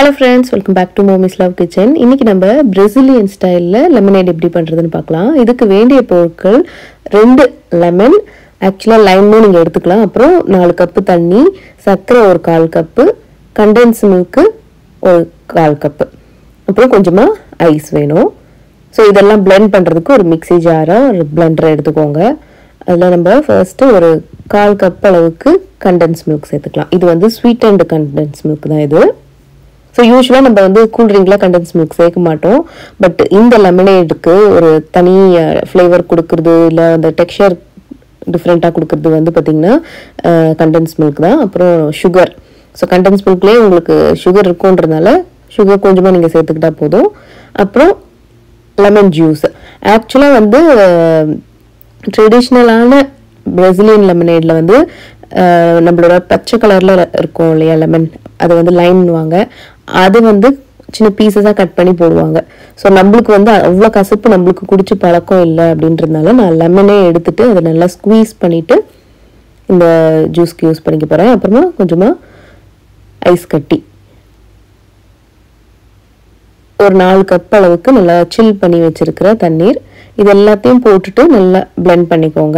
hello friends welcome back to mommy's love kitchen இன்னைக்கு நம்ம Brazilian ஸ்டைலில் லெமனேட் எப்படி பண்ணுறதுன்னு பார்க்கலாம் இதுக்கு வேண்டிய பொருட்கள் ரெண்டு லெமன் ஆக்சுவலாக லைமும் நீங்கள் எடுத்துக்கலாம் அப்புறம் நாலு கப்பு தண்ணி சர்க்கரை ஒரு கால் கப்பு கண்டென்ஸ் மில்க்கு ஒரு கால் கப்பு அப்புறம் கொஞ்சமாக ஐஸ் வேணும் ஸோ இதெல்லாம் blend பண்ணுறதுக்கு ஒரு மிக்ஸி ஜாரை ஒரு பிளெண்டரை எடுத்துக்கோங்க அதில் நம்ம ஃபர்ஸ்ட்டு ஒரு கால் கப் அளவுக்கு கண்டென்ஸ் மில்க் சேர்த்துக்கலாம் இது வந்து ஸ்வீட் அண்ட் கண்டென்ஸ் மில்க் தான் இது ஸோ யூஸ்வலாக நம்ம வந்து கூல்ட்ரிங்கில் கண்டென்ஸ் மில்க் சேர்க்க மாட்டோம் பட் இந்த லெமனேடுக்கு ஒரு தனி ஃப்ளேவர் கொடுக்குறது இல்லை அந்த டெக்ஸ்சர் டிஃப்ரெண்ட்டாக கொடுக்குறது வந்து பார்த்திங்கன்னா கண்டென்ஸ் மில்க் தான் அப்புறம் சுகர் ஸோ கண்டென்ஸ் மில்க்லேயே உங்களுக்கு சுகர் இருக்குன்றதுனால சுகர் கொஞ்சமாக நீங்கள் சேர்த்துக்கிட்டா போதும் அப்புறம் லெமன் ஜூஸ் ஆக்சுவலாக வந்து ட்ரெடிஷ்னலான பிரசிலியன் லெமனேடில் வந்து அஹ், நம்மளோட பச்சை கலரில் இருக்கும் இல்லையா லெமன் அது வந்து லைன்னுவாங்க அது வந்து சின்ன பீசஸாக கட் பண்ணி போடுவாங்க ஸோ நம்மளுக்கு வந்து அவ்வளோ கசப்பு நம்மளுக்கு குடிச்சு பழக்கம் இல்லை அப்படின்றதுனால நான் லெமனே எடுத்துட்டு அதை நல்லா ஸ்குவீஸ் பண்ணிவிட்டு இந்த ஜூஸ்க்கு யூஸ் பண்ணிக்க போகிறேன் அப்புறமா கொஞ்சமாக ஐஸ் கட்டி ஒரு நாலு கப் அளவுக்கு நல்லா சில் பண்ணி வச்சிருக்கிற தண்ணீர் இது எல்லாத்தையும் போட்டுட்டு நல்லா blend பண்ணிக்கோங்க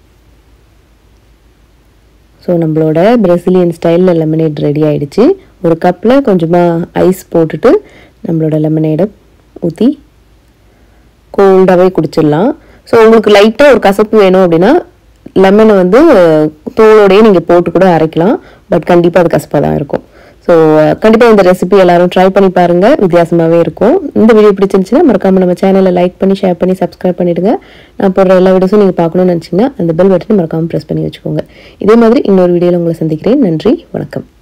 ஸோ நம்மளோட பிரசிலியன் ஸ்டைலில் லெமனேட் ரெடி ஆயிடுச்சு ஒரு கப்பில் கொஞ்சமாக ஐஸ் போட்டுட்டு நம்மளோட லெமனேடை ஊற்றி கோல்டாகவே குடிச்சிடலாம் ஸோ உங்களுக்கு லைட்டாக ஒரு கசப்பு வேணும் அப்படின்னா லெமனை வந்து தோலோடையே நீங்கள் போட்டு கூட அரைக்கலாம் பட் கண்டிப்பாக அது கசப்பாக தான் இருக்கும் ஸோ கண்டிப்பாக இந்த ரெசிபி எல்லாரும் ட்ரை பண்ணி பாருங்கள் வித்தியாசமாகவே இருக்கும் இந்த வீடியோ பிடிச்சிருந்துச்சுன்னா மறக்காமல் நம்ம சேனலை லைக் பண்ணி ஷேர் பண்ணி சப்ஸ்கிரைப் பண்ணிடுங்க நான் போடுற எல்லா வீடியோஸும் நீங்கள் பார்க்கணும்னு நினச்சிங்கன்னா அந்த பெல் பட்டனை மறக்காமல் ப்ரெஸ் பண்ணி வச்சுக்கோங்க இதே மாதிரி இன்னொரு வீடியோவில் உங்களை சந்திக்கிறேன் நன்றி வணக்கம்